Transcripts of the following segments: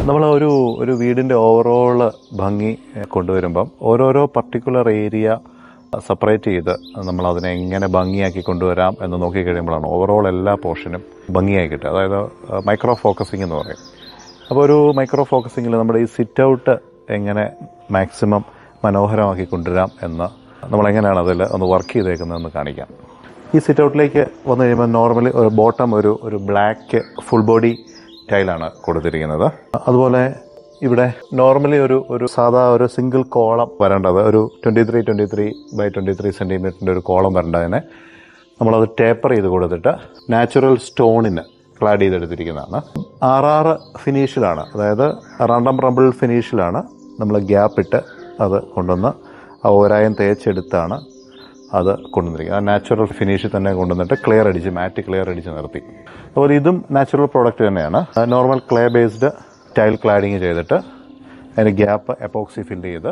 നമ്മൾ ഒരു ഒരു വീടിന്റെ ഓവറോൾ ഭംഗി എഹ്, കൊണ്ടുവരുമ്പം ഓരോരോ പർട്ടിക്കുലർ ഏരിയ സെപ്പറേറ്റ് ചെയ്ത് നമ്മൾ അതിനെ എങ്ങനെ ഭംഗിയാക്കി കൊണ്ടുവരാം എന്ന് നോക്കി കഴിയുമ്പോഴാണ് ഓവറോൾ എല്ലാ പോർഷനും ഭംഗിയായി കിട്ടുക അതായത് മൈക്രോ ഫോക്കസിംഗ് എന്ന് പറയും അപ്പോൾ ഒരു മൈക്രോ ഫോക്കസിങ്ങിൽ നമ്മുടെ ഈ സിറ്റ് ഔട്ട് എങ്ങനെ മാക്സിമം മനോഹരമാക്കി കൊണ്ടുവരാം എന്ന് നമ്മൾ എങ്ങനെയാണ് അതിൽ ഒന്ന് വർക്ക് ചെയ്തേക്കുന്നതെന്ന് കാണിക്കാം ഈ സിറ്റ് ഔട്ടിലേക്ക് വന്നു കഴിയുമ്പോൾ നോർമലി ഒരു ബോട്ടം ഒരു ഒരു ബ്ലാക്ക് ഫുൾ ബോഡി ടൈലാണ് കൊടുത്തിരിക്കുന്നത് അതുപോലെ ഇവിടെ നോർമലി ഒരു ഒരു സാധാ ഒരു സിംഗിൾ കോളം വരേണ്ടത് ഒരു twenty three twenty three by twenty three സെൻറ്റിമീറ്ററിൻ്റെ ഒരു കോളം വരേണ്ടതിനെ നമ്മളത് ടേപ്പർ ചെയ്ത് കൊടുത്തിട്ട് നാച്ചുറൽ സ്റ്റോണിന് ക്ലാഡ് ചെയ്തെടുത്തിരിക്കുന്നതാണ് ആറാറ് ഫിനിഷിലാണ് അതായത് റാണ്ടം റമ്പിൾ ഫിനിഷിലാണ് നമ്മൾ ഗ്യാപ്പ് ഇട്ട് അത് കൊണ്ടുവന്ന് ആ ഓരായം തേച്ചെടുത്താണ് അത് കൊണ്ടുവന്നിരിക്കുന്നത് ആ നാച്ചുറൽ ഫിനിഷിൽ തന്നെ കൊണ്ടുവന്നിട്ട് ക്ലിയർ അടിച്ച് മാറ്റ് ക്ലിയർ അടിച്ച് നിർത്തി അപ്പോൾ ഇതും നാച്ചുറൽ പ്രോഡക്റ്റ് തന്നെയാണ് normal clay based tile cladding ചെയ്തിട്ട് അതിന് ഗ്യാപ്പ് എപ്പോക്സി ഫില്ല് ചെയ്ത്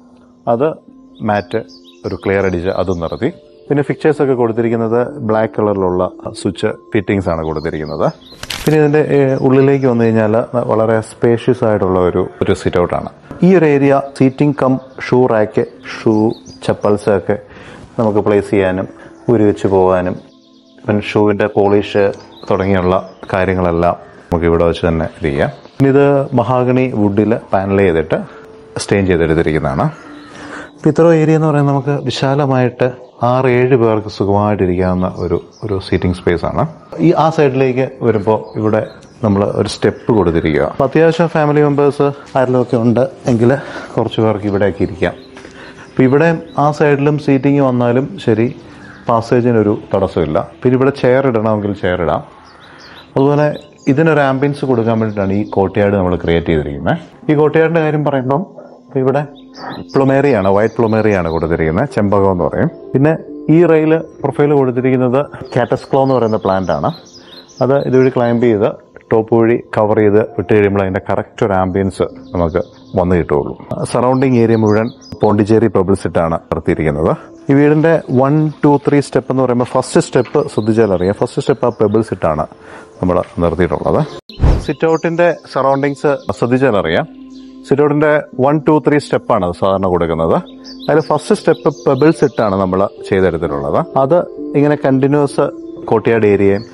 അത് മാറ്റ് ഒരു ക്ലിയർ അടിച്ച് അതും നിർത്തി പിന്നെ ഫിക്ചേഴ്സ് ഒക്കെ കൊടുത്തിരിക്കുന്നത് ബ്ലാക്ക് കളറിലുള്ള സ്വിച്ച് ഫിറ്റിംഗ്സ് ആണ് കൊടുത്തിരിക്കുന്നത് പിന്നെ ഇതിന്റെ ഏഹ്, ഉള്ളിലേക്ക് വന്നു കഴിഞ്ഞാൽ വളരെ സ്പേഷ്യസ് ആയിട്ടുള്ള ഒരു ഒരു സിറ്റ് ഔട്ടാണ് ഈ ഒരു area seating cum shoe rack shoe chappals ഒക്കെ നമുക്ക് പ്ലേസ് ചെയ്യാനും ഊരി വെച്ച് പോകാനും പിന്നെ ഷൂവിന്റെ പോളിഷ് തുടങ്ങിയുള്ള കാര്യങ്ങളെല്ലാം നമുക്ക് ഇവിടെ വെച്ച് തന്നെ ഇത് ചെയ്യാം പിന്നെ ഇത് മഹാഗണി വുഡിൽ പാനൽ ചെയ്തിട്ട് സ്റ്റെയിൻ ചെയ്തെടുത്തിരിക്കുന്നതാണ് ഇപ്പം ഇത്ര ഏരിയ എന്ന് പറയുന്നത് നമുക്ക് വിശാലമായിട്ട് ആറ് ഏഴ് പേർക്ക് സുഖമായിട്ടിരിക്കാവുന്ന ഒരു ഒരു സീറ്റിംഗ് സ്പേസ് ആണ് ഈ ആ സൈഡിലേക്ക് വരുമ്പോൾ ഇവിടെ നമ്മൾ ഒരു സ്റ്റെപ്പ് കൊടുത്തിരിക്കുക അപ്പോൾ അത്യാവശ്യം ഫാമിലി മെമ്പേഴ്സ് ആരെങ്കിലും ഒക്കെ ഉണ്ട് എങ്കിൽ കുറച്ച് പേർക്ക് ഇവിടെയൊക്കെ ഇരിക്കാം അപ്പോൾ ഇവിടെ ആ സൈഡിലും സീറ്റിംഗ് വന്നാലും ശരി പാസേജിനൊരു തടസ്സമില്ല പിന്നെ ഇവിടെ ചെയർ ഇടണമെങ്കിൽ ചെയർ ഇടാം അതുപോലെ ഇതിനൊരു ആംബിയൻസ് കൊടുക്കാൻ വേണ്ടിയിട്ടാണ് ഈ കോട്ടയാട് നമ്മൾ ക്രിയേറ്റ് ചെയ്തിരിക്കുന്നത് ഈ കോട്ടയാടിന്റെ കാര്യം പറയുമ്പം ഇവിടെ പ്ലുമേറിയാണ് വൈറ്റ് പ്ലുമേറിയാണ് കൊടുത്തിരിക്കുന്നത് ചെമ്പകം എന്ന് പറയും പിന്നെ ഈ റെയിൽ പ്രൊഫൈൽ കൊടുത്തിരിക്കുന്നത് കാറ്റസ്ക്ലോ എന്ന് പറയുന്ന പ്ലാന്റ് ആണ് അത് ഇതുവഴി ക്ലൈംബ് ചെയ്ത് ടോപ്പ് വഴി കവർ ചെയ്ത് വിട്ട് കഴിയുമ്പോൾ അതിന്റെ കറക്റ്റ് ഒരു ആംബിയൻസ് നമുക്ക് വന്നു കിട്ടുള്ളൂ സറൗണ്ടിങ് ഏരിയ മുഴുവൻ പോണ്ടിച്ചേരി പെബിൾസ് ഇട്ടാണ് നിർത്തിയിരിക്കുന്നത് ഈ വീടിന്റെ വൺ ടു ത്രീ സ്റ്റെപ്പ് എന്ന് പറയുമ്പോൾ ഫസ്റ്റ് സ്റ്റെപ്പ് ശ്രദ്ധിച്ചാൽ അറിയാം ഫസ്റ്റ് സ്റ്റെപ്പ് ആ പെബിൾസ് ഇട്ടാണ് നമ്മൾ നിർത്തിയിട്ടുള്ളത് സിറ്റ് ഔട്ടിന്റെ സറൗണ്ടിങ്സ് ശ്രദ്ധിച്ചാൽ അറിയാം സിറ്റ് ഔട്ടിന്റെ വൺ ടു ത്രീ സ്റ്റെപ്പാണ് അത് സാധാരണ കൊടുക്കുന്നത് അതിൽ ഫസ്റ്റ് സ്റ്റെപ്പ് പെബിൾസ് ഇട്ടാണ് നമ്മൾ ചെയ്തെടുത്തിട്ടുള്ളത് അത് ഇങ്ങനെ കണ്ടിന്യൂസ് കോട്ടിയാട് ഏരിയയും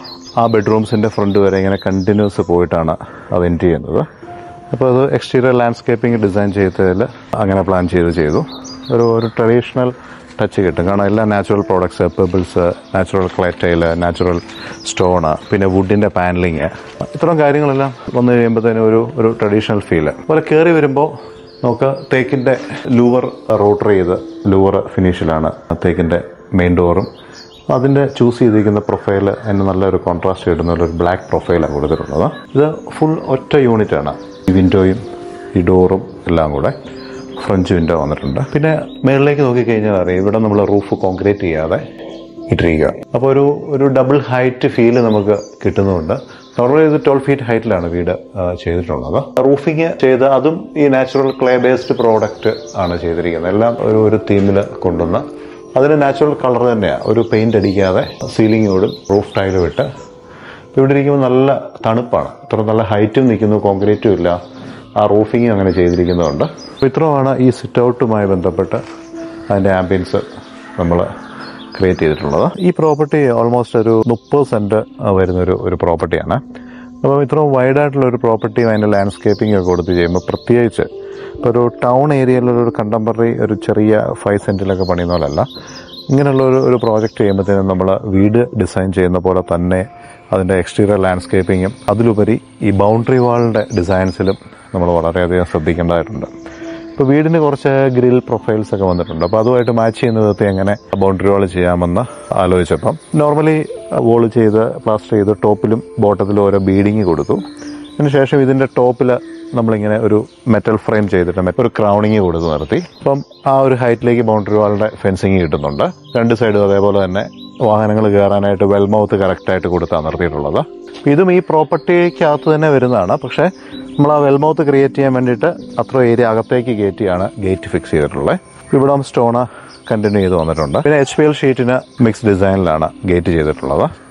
ആ ബെഡ്റൂംസിന്റെ ഫ്രണ്ട് വരെ ഇങ്ങനെ കണ്ടിന്യൂസ് പോയിട്ടാണ് അത് എൻഡ് ചെയ്യുന്നത് അപ്പോൾ അത് എക്സ്റ്റീരിയർ ലാൻഡ്സ്കേപ്പിംഗ് ഡിസൈൻ ചെയ്തതിൽ അങ്ങനെ പ്ലാൻ ചെയ്ത് ചെയ്തു ഒരു ഒരു ട്രഡീഷണൽ ടച്ച് കിട്ടും കാരണം എല്ലാ natural products pebbles natural clay tile natural stone പിന്നെ വുഡിൻ്റെ പാനലിങ് ഇത്തരം കാര്യങ്ങളെല്ലാം വന്നു കഴിയുമ്പോഴത്തേനും ഒരു ഒരു ട്രഡീഷണൽ ഫീല് അതുപോലെ കയറി വരുമ്പോൾ നമുക്ക് തേക്കിൻ്റെ ലൂവർ റോട്ടർ ചെയ്ത് ലൂവർ ഫിനിഷിലാണ് തേക്കിൻ്റെ മെയിൻ ഡോറും അതിൻ്റെ ചൂസ് ചെയ്തിരിക്കുന്ന പ്രൊഫൈൽ അതിന് നല്ലൊരു കോൺട്രാസ്റ്റ് കിട്ടുന്ന ഒരു ബ്ലാക്ക് പ്രൊഫൈലാണ് കൊടുത്തിട്ടുള്ളത് ഇത് ഫുൾ ഒറ്റ യൂണിറ്റ് ആണ് ഈ വിൻഡോയും ഈ ഡോറും എല്ലാം കൂടെ ഫ്രഞ്ച് വിൻഡോ വന്നിട്ടുണ്ട് പിന്നെ മേളിലേക്ക് നോക്കിക്കഴിഞ്ഞാൽ അറിയാം ഇവിടെ നമ്മൾ റൂഫ് കോൺക്രീറ്റ് ചെയ്യാതെ ഇട്ടിരിക്കുക അപ്പോൾ ഒരു ഒരു ഡബിൾ ഹൈറ്റ് ഫീല് നമുക്ക് കിട്ടുന്നുണ്ട് നോർമലി ഇത് ട്വൽവ് ഫീറ്റ് ഹൈറ്റിലാണ് വീട് ആ, ചെയ്തിട്ടുള്ളത് റൂഫിങ് ചെയ്ത് അതും ഈ നാച്ചുറൽ ക്ലേ ബേസ്ഡ് പ്രോഡക്റ്റ് ആണ് ചെയ്തിരിക്കുന്നത് എല്ലാം ഒരു ഒരു തീമിൽ കൊണ്ടുവന്ന് അതിന് നാച്ചുറൽ കളർ തന്നെയാണ് ഒരു പെയിന്റ് അടിക്കാതെ സീലിങ്ങോടും റൂഫ് ടൈലും ഇട്ട് ഇവിടെ ഇരിക്കുമ്പോൾ നല്ല തണുപ്പാണ് ഇത്ര നല്ല ഹൈറ്റും നിൽക്കുന്നു കോൺക്രീറ്റും ഇല്ല ആ റൂഫിങ്ങും അങ്ങനെ ചെയ്തിരിക്കുന്നതുകൊണ്ട് അപ്പോൾ ഇത്രയുമാണ് ഈ സിറ്റ് ഔട്ടുമായി ബന്ധപ്പെട്ട് അതിൻ്റെ ആംബിയൻസ് നമ്മൾ ക്രിയേറ്റ് ചെയ്തിട്ടുള്ളത് ഈ പ്രോപ്പർട്ടി ഓൾമോസ്റ്റ് ഒരു മുപ്പത് സെൻറ്റ് വരുന്നൊരു ഒരു പ്രോപ്പർട്ടിയാണ് അപ്പോൾ ഇത്രയും വൈഡായിട്ടുള്ള ഒരു പ്രോപ്പർട്ടിയും അതിൻ്റെ ലാൻഡ്സ്കേപ്പിംഗ് ഒക്കെ കൊടുത്ത് ചെയ്യുമ്പോൾ പ്രത്യേകിച്ച് ഇപ്പോൾ ഒരു ടൗൺ ഏരിയയിലുള്ള ഒരു കണ്ടംപററി ഒരു ചെറിയ ഫൈവ് സെൻറ്റിലൊക്കെ പണിയുന്ന പോലല്ല ഇങ്ങനെയുള്ള ഒരു ഒരു പ്രോജക്റ്റ് ചെയ്യുമ്പോഴത്തേനും നമ്മൾ വീട് ഡിസൈൻ ചെയ്യുന്ന പോലെ തന്നെ അതിൻ്റെ എക്സ്റ്റീരിയർ ലാൻഡ്സ്കേപ്പിങ്ങും അതിലുപരി ഈ ബൗണ്ടറി വാളിൻ്റെ ഡിസൈൻസിലും നമ്മൾ വളരെയധികം ശ്രദ്ധിക്കേണ്ടതായിട്ടുണ്ട് ഇപ്പോൾ വീടിന് കുറച്ച് ഗ്രിൽ പ്രൊഫൈൽസ് ഒക്കെ വന്നിട്ടുണ്ട് അപ്പോൾ അതുമായിട്ട് മാച്ച് ചെയ്യുന്ന വിധത്തിൽ എങ്ങനെ ബൗണ്ടറി വാൾ ചെയ്യാമെന്ന് ആലോചിച്ചപ്പം നോർമലി വോൾ ചെയ്ത് പ്ലാസ്റ്റർ ചെയ്ത് ടോപ്പിലും ബോട്ടത്തിലും ഓരോ ബീഡിങ് കൊടുത്തു അതിനുശേഷം ഇതിൻ്റെ ടോപ്പിൽ നമ്മളിങ്ങനെ ഒരു മെറ്റൽ ഫ്രെയിം ചെയ്തിട്ട് മെ- ഒരു ക്രൗണിങ് കൊടുത്ത് നിർത്തി അപ്പം ആ ഒരു ഹൈറ്റിലേക്ക് ബൗണ്ടറി വാളിൻ്റെ ഫെൻസിങ് കിട്ടുന്നുണ്ട് രണ്ട് സൈഡും അതേപോലെ തന്നെ വാഹനങ്ങൾ കയറാനായിട്ട് വെൽമൗത്ത് കറക്റ്റായിട്ട് കൊടുത്താണ് നിർത്തിയിട്ടുള്ളത് ഇതും ഈ പ്രോപ്പർട്ടിക്കകത്ത് തന്നെ വരുന്നതാണ് പക്ഷേ നമ്മൾ ആ വെൽമൗത്ത് ക്രിയേറ്റ് ചെയ്യാൻ വേണ്ടിയിട്ട് അത്ര ഏരിയ അകത്തേക്ക് കയറ്റിയാണ് ഗേറ്റ് ഫിക്സ് ചെയ്തിട്ടുള്ളത് ഇവിടെ സ്റ്റോണ് കണ്ടിന്യൂ ചെയ്ത് വന്നിട്ടുണ്ട് പിന്നെ എച്ച് പി എൽ ഷീറ്റിന് മിക്സ് ഡിസൈനിലാണ് ഗേറ്റ് ചെയ്തിട്ടുള്ളത്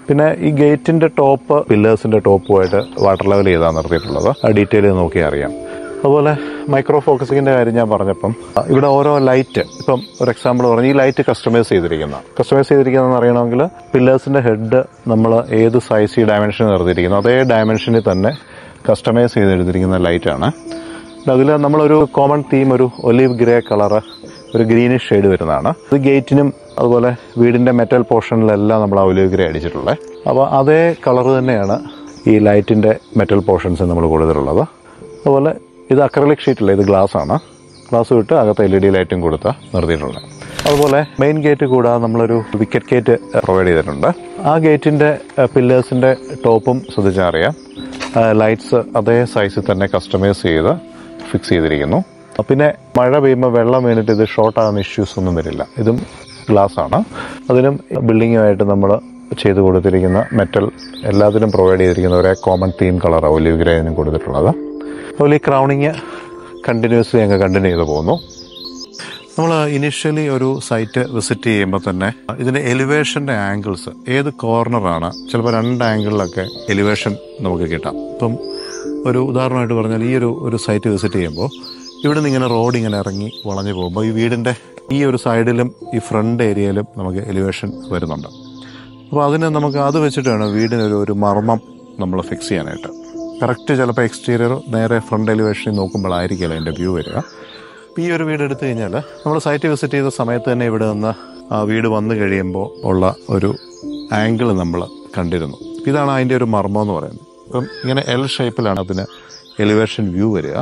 പിന്നെ ഈ ഗേറ്റിന്റെ ടോപ്പ് പില്ലേഴ്സിന്റെ ടോപ്പുമായിട്ട് വാട്ടർ ലെവൽ ചെയ്താണ് നിർത്തിയിട്ടുള്ളത് ആ ഡീറ്റെയിൽ നോക്കി അറിയാം അതുപോലെ മൈക്രോ ഫോക്കസിങ്ങിന്റെ കാര്യം ഞാൻ പറഞ്ഞപ്പം ആ, ഇവിടെ ഓരോ ലൈറ്റ് ഇപ്പം ഒരു എക്സാമ്പിൾ പറഞ്ഞു ഈ ലൈറ്റ് കസ്റ്റമൈസ് ചെയ്തിരിക്കുന്ന കസ്റ്റമൈസ് ചെയ്തിരിക്കുന്നതെന്ന് അറിയണമെങ്കിൽ പില്ലേഴ്സിന്റെ ഹെഡ് നമ്മൾ ഏത് സൈസ് ഈ ഡയമെൻഷൻ നിർത്തിയിരിക്കുന്നു അതേ ഡയമെൻഷനിൽ തന്നെ കസ്റ്റമൈസ് ചെയ്തെടുത്തിരിക്കുന്ന ലൈറ്റാണ് അതിൽ നമ്മളൊരു കോമൺ തീം ഒരു ഒലീവ് ഗ്രേ കളറ് ഒരു ഗ്രീനിഷ് ഷെയ്ഡ് വരുന്നതാണ് ഇത് ഗേറ്റിനും അതുപോലെ വീടിന്റെ മെറ്റൽ പോർഷനിലെല്ലാം നമ്മൾ ആ ഒലീവ് ഗ്രേ അടിച്ചിട്ടുള്ളത് അപ്പോൾ അതേ കളർ തന്നെയാണ് ഈ ലൈറ്റിന്റെ മെറ്റൽ പോർഷൻസ് നമ്മൾ കൊടുത്തിട്ടുള്ളത് അതുപോലെ ഇത് അക്രലിക് ഷീറ്റല്ല ഇത് ഗ്ലാസ് ആണ് ഗ്ലാസ് വിട്ട് അകത്ത് എൽ ഇ ഡി ലൈറ്റും കൊടുത്ത് നിർത്തിയിട്ടുണ്ട് അതുപോലെ മെയിൻ ഗേറ്റ് കൂടാതെ നമ്മളൊരു വിക്കറ്റ് ഗേറ്റ് പ്രൊവൈഡ് ചെയ്തിട്ടുണ്ട് ആ ഗേറ്റിന്റെ പില്ലേഴ്സിന്റെ ടോപ്പും ശ്രദ്ധിച്ചാൽ അറിയാം ലൈറ്റ്സ് അതേ സൈസിൽ തന്നെ കസ്റ്റമൈസ് ചെയ്ത് ഫിക്സ് ചെയ്തിരിക്കുന്നു പിന്നെ മഴ പെയ്യുമ്പോൾ വെള്ളം വീണിട്ട് ഇത് ഷോർട്ട് ആകുന്ന ഇഷ്യൂസ് ഒന്നും വരില്ല ഇതും ഗ്ലാസ് ആണ് അതിനും ബിൽഡിങ്ങുമായിട്ട് നമ്മൾ ചെയ്ത് കൊടുത്തിരിക്കുന്ന മെറ്റൽ എല്ലാത്തിനും പ്രൊവൈഡ് ചെയ്തിരിക്കുന്ന ഒരേ കോമൺ തീം കളർ ഒലിവ് ഗ്രേനും കൊടുത്തിട്ടുള്ളത് അതുപോലെ ഈ ക്രൗണിങ് കണ്ടിന്യൂസ്ലി അങ്ങ് കണ്ടിന്യൂ ചെയ്ത് പോകുന്നു നമ്മൾ ഇനിഷ്യലി ഒരു സൈറ്റ് വിസിറ്റ് ചെയ്യുമ്പോൾ തന്നെ ഇതിന്റെ എലിവേഷന്റെ ആംഗിൾസ് ഏത് കോർണറാണ് ചിലപ്പോൾ രണ്ട് ആംഗിളിലൊക്കെ എലിവേഷൻ നമുക്ക് കിട്ടാം ഇപ്പം ഒരു ഉദാഹരണമായിട്ട് പറഞ്ഞാൽ ഈ ഒരു ഒരു സൈറ്റ് വിസിറ്റ് ചെയ്യുമ്പോൾ ഇവിടെ നിന്ന് ഇങ്ങനെ റോഡ് ഇങ്ങനെ ഇറങ്ങി വളഞ്ഞു പോകുമ്പോൾ ഈ വീടിന്റെ ഈ ഒരു സൈഡിലും ഈ ഫ്രണ്ട് ഏരിയയിലും നമുക്ക് എലിവേഷൻ വരുന്നുണ്ട് അപ്പോൾ അതിന് നമുക്ക് അത് വെച്ചിട്ട് വേണം വീടിനൊരു ഒരു മർമ്മം നമ്മൾ ഫിക്സ് ചെയ്യാനായിട്ട് കറക്റ്റ് ചിലപ്പോൾ എക്സ്റ്റീരിയർ നേരെ ഫ്രണ്ട് എലിവേഷനിൽ നോക്കുമ്പോഴായിരിക്കില്ല അതിൻ്റെ വ്യൂ വരിക അപ്പോൾ ഈ ഒരു വീട് എടുത്തു കഴിഞ്ഞാൽ നമ്മൾ സൈറ്റ് വിസിറ്റ് ചെയ്ത സമയത്ത് തന്നെ ഇവിടെ നിന്ന് ആ വീട് വന്നു കഴിയുമ്പോൾ ഉള്ള ഒരു ആംഗിൾ നമ്മൾ കണ്ടിരുന്നു ഇതാണ് അതിൻ്റെ ഒരു മർമ്മം എന്ന് പറയുന്നത് ഇപ്പം ഇങ്ങനെ എൽ ഷേപ്പിലാണ് അതിന് എലിവേഷൻ വ്യൂ വരിക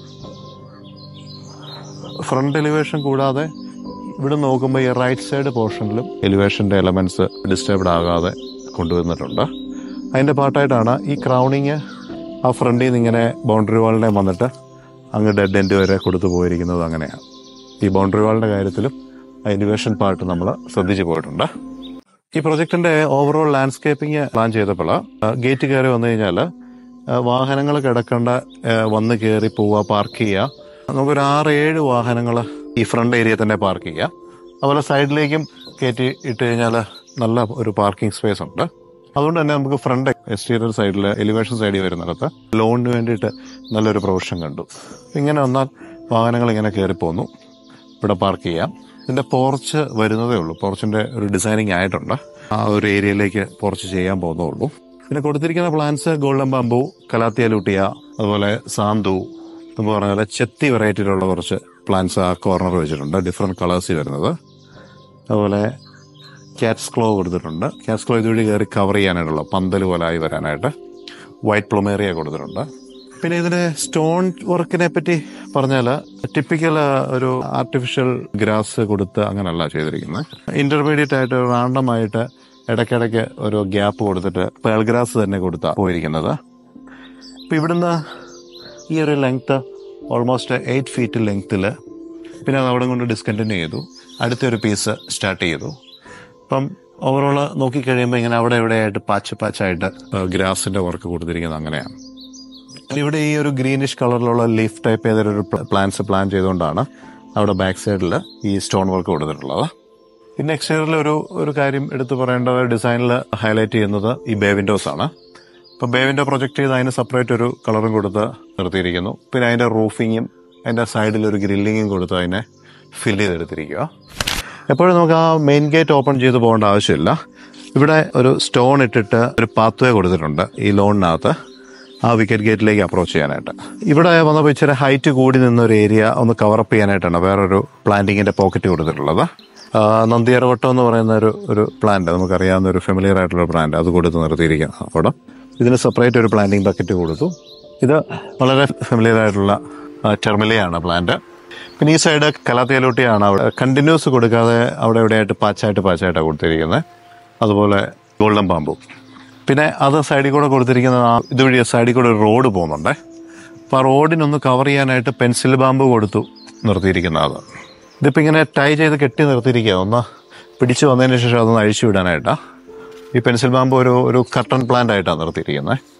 ഫ്രണ്ട് എലിവേഷൻ കൂടാതെ ഇവിടെ നോക്കുമ്പോൾ ഈ റൈറ്റ് സൈഡ് പോർഷനിലും എലിവേഷൻ്റെ എലമെന്റ്സ് ഡിസ്റ്റർബ്ഡ് ആകാതെ കൊണ്ടുവന്നിട്ടുണ്ട് അതിൻ്റെ പാർട്ടായിട്ടാണ് ഈ ക്രൗണിങ് ആ ഫ്രണ്ടിൽ നിന്ന് ഇങ്ങനെ ബൗണ്ടറി വാളിനെ വന്നിട്ട് അങ്ങ് ഡെഡ് എൻഡ് വരെ കൊടുത്തു പോയിരിക്കുന്നത് അങ്ങനെയാണ് ഈ ബൗണ്ടറി വാളിൻ്റെ കാര്യത്തിലും ആ എലിവേഷൻ പാർട്ട് നമ്മൾ ശ്രദ്ധിച്ചു പോയിട്ടുണ്ട് ഈ പ്രൊജക്ടിന്റെ ഓവറോൾ ലാൻഡ്സ്കേപ്പിംഗ് പ്ലാൻ ചെയ്തപ്പോൾ ഗേറ്റ് കയറി വന്നു കഴിഞ്ഞാൽ വാഹനങ്ങൾ കിടക്കേണ്ട ആ, വന്ന് കയറി പോവുക പാർക്ക് ചെയ്യുക നമുക്കൊരു ആറ് ഏഴ് വാഹനങ്ങൾ ഈ ഫ്രണ്ട് ഏരിയ തന്നെ പാർക്ക് ചെയ്യാം അതുപോലെ സൈഡിലേക്കും കയറ്റി ഇട്ട് കഴിഞ്ഞാൽ നല്ല ഒരു പാർക്കിംഗ് സ്പേസ് ഉണ്ട് അതുകൊണ്ട് തന്നെ നമുക്ക് ഫ്രണ്ട് എക്സ്റ്റീരിയർ സൈഡിൽ എലിവേഷൻ സൈഡിൽ വരുന്നിടത്ത് ലോണിന് വേണ്ടിയിട്ട് നല്ലൊരു പ്രൊവിഷൻ കണ്ടു ഇങ്ങനെ വന്നാൽ വാഹനങ്ങൾ ഇങ്ങനെ കയറി പോന്നു ഇവിടെ പാർക്ക് ചെയ്യാം ഇതിന്റെ പോർച്ച് വരുന്നതേ ഉള്ളൂ പോർച്ചിന്റെ ഒരു ഡിസൈനിങ് ആയിട്ടുണ്ട് ആ ഒരു ഏരിയയിലേക്ക് പോർച്ച് ചെയ്യാൻ പോകുന്നേ ഉള്ളൂ പിന്നെ കൊടുത്തിരിക്കുന്ന plants golden bamboo calathea lutea അതുപോലെ സാന്തു എന്ന് പറഞ്ഞ പോലെ ചെത്തി വെറൈറ്റിയിലുള്ള കുറച്ച് പ്ലാന്റ്സ് ആ കോർണർ വെച്ചിട്ടുണ്ട് ഡിഫറെന്റ് കളേഴ്സിൽ വരുന്നത് അതുപോലെ ക്യാറ്റ്സ് ക്ലോ കൊടുത്തിട്ടുണ്ട് ക്യാറ്റ്സ് ക്ലോ ഇതുവഴി കയറി കവർ ചെയ്യാനായിട്ടുള്ള പന്തൽ പോലെ ആയി വരാനായിട്ട് വൈറ്റ് പ്ലൊമേറിയ കൊടുത്തിട്ടുണ്ട് പിന്നെ ഇതിന്റെ സ്റ്റോൺ വർക്കിനെ പറ്റി പറഞ്ഞാൽ ടിപ്പിക്കൽ ഒരു ആർട്ടിഫിഷ്യൽ ഗ്രാസ് കൊടുത്ത് അങ്ങനല്ല ചെയ്തിരിക്കുന്നത് ഇന്റർമീഡിയറ്റ് ആയിട്ട് റാൻഡം ആയിട്ട് ഇടയ്ക്കിടയ്ക്ക് ഒരു ഗ്യാപ്പ് കൊടുത്തിട്ട് പേൾ ഗ്രാസ് തന്നെ കൊടുത്താ പോയിരിക്കുന്നത് ഇപ്പൊ ഇവിടുന്ന് ഈ ഒരു ലെങ്ത് ഓൾമോസ്റ്റ് എയ്റ്റ് ഫീറ്റ് ലെങ്ത്തിൽ പിന്നെ അത് അവിടെ കൊണ്ട് ഡിസ്കണ്ടിന്യൂ ചെയ്തു അടുത്തൊരു പീസ് സ്റ്റാർട്ട് ചെയ്തു അപ്പം ഓവറോൾ നോക്കിക്കഴിയുമ്പോൾ ഇങ്ങനെ അവിടെ ഇവിടെയായിട്ട് പാച്ച് പാച്ചായിട്ട് ഗ്രാസിന്റെ വർക്ക് കൊടുത്തിരിക്കുന്നത് അങ്ങനെയാണ് ഇവിടെ ഈ ഒരു ഗ്രീനിഷ് കളറിലുള്ള ലീഫ് ടൈപ്പ് ചെയ്തൊരു പ്ലാന്റ്സ് പ്ലാൻ ചെയ്തുകൊണ്ടാണ് അവിടെ ബാക്ക് സൈഡിൽ ഈ സ്റ്റോൺ വർക്ക് കൊടുത്തിട്ടുള്ളത് പിന്നെ എക്സ്റ്റീരിയറിൽ ഒരു ഒരു കാര്യം എടുത്തു പറയേണ്ടത് ഡിസൈനിൽ ഹൈലൈറ്റ് ചെയ്യുന്നത് ഈ ബേ വിൻഡോസ് ആണ് ഇപ്പൊ ബേ വിൻഡോ പ്രൊജക്ട് ചെയ്ത് അതിന് സെപ്പറേറ്റ് ഒരു കളറും കൊടുത്ത് നിർത്തിയിരിക്കുന്നു പിന്നെ അതിന്റെ റൂഫിങ്ങും അതിന്റെ സൈഡിൽ ഒരു ഗ്രില്ലിങ്ങും കൊടുത്ത് അതിനെ ഫിൽ ചെയ്തെടുത്തിരിക്കുക എപ്പോഴും നമുക്ക് ആ മെയിൻ ഗേറ്റ് ഓപ്പൺ ചെയ്ത് പോകേണ്ട ആവശ്യമില്ല ഇവിടെ ഒരു സ്റ്റോൺ ഇട്ടിട്ട് ഒരു പാത്വേ കൊടുത്തിട്ടുണ്ട് ഈ ലോണിനകത്ത് ആ വിക്കറ്റ് ഗേറ്റിലേക്ക് അപ്രോച്ച് ചെയ്യാനായിട്ട് ഇവിടെ വന്നപ്പോൾ ഇച്ചിരി ഹൈറ്റ് കൂടി നിന്ന ഒരു ഏരിയ ഒന്ന് കവറപ്പ് ചെയ്യാനായിട്ടാണ് വേറൊരു പ്ലാന്റിങ്ങിന്റെ പോക്കറ്റ് കൊടുത്തിട്ടുള്ളത് ആ, നന്ദിയറവട്ടം എന്ന് പറയുന്ന ഒരു ഒരു പ്ലാന്റ് നമുക്കറിയാവുന്ന ഒരു ഫെമിലിയർ ആയിട്ടുള്ള പ്ലാന്റ് അത് കൊടുത്ത് നിർത്തിയിരിക്കുക അവിടെ ഇതിന് സെപ്പറേറ്റ് ഒരു പ്ലാന്റിംഗ് ബക്കറ്റ് കൊടുത്തു ഇത് വളരെ ഫെമിലിയർ ആയിട്ടുള്ള ടെർമിലയാണ് പ്ലാന്റ് പിന്നെ ഈ സൈഡ് കലാത്തിയലൂട്ടിയാണ് അവിടെ കണ്ടിന്യൂസ് കൊടുക്കാതെ അവിടെ ഇവിടെയായിട്ട് പാച്ചായിട്ട് പാച്ചായിട്ടാണ് കൊടുത്തിരിക്കുന്നത് അതുപോലെ ഗോൾഡൻ പാമ്പു പിന്നെ അത് സൈഡിൽ കൂടെ കൊടുത്തിരിക്കുന്ന ആ ഇതുവഴി സൈഡിൽ കൂടെ ഒരു റോഡ് പോകുന്നുണ്ട് അപ്പോൾ ആ റോഡിനൊന്ന് കവർ ചെയ്യാനായിട്ട് പെൻസിൽ ബാമ്പ് കൊടുത്തു നിർത്തിയിരിക്കുന്ന അത് ഇതിപ്പോൾ ഇങ്ങനെ ടൈ ചെയ്ത് കെട്ടി നിർത്തിയിരിക്കുക ഒന്ന് പിടിച്ചു വന്നതിന് ശേഷം അതൊന്ന് അഴിച്ചു വിടാനായിട്ടാണ് ഈ പെൻസിൽ ബാമ്പ് ഒരു ഒരു കട്ടൺ പ്ലാന്റ് ആയിട്ടാണ് നിർത്തിയിരിക്കുന്നത്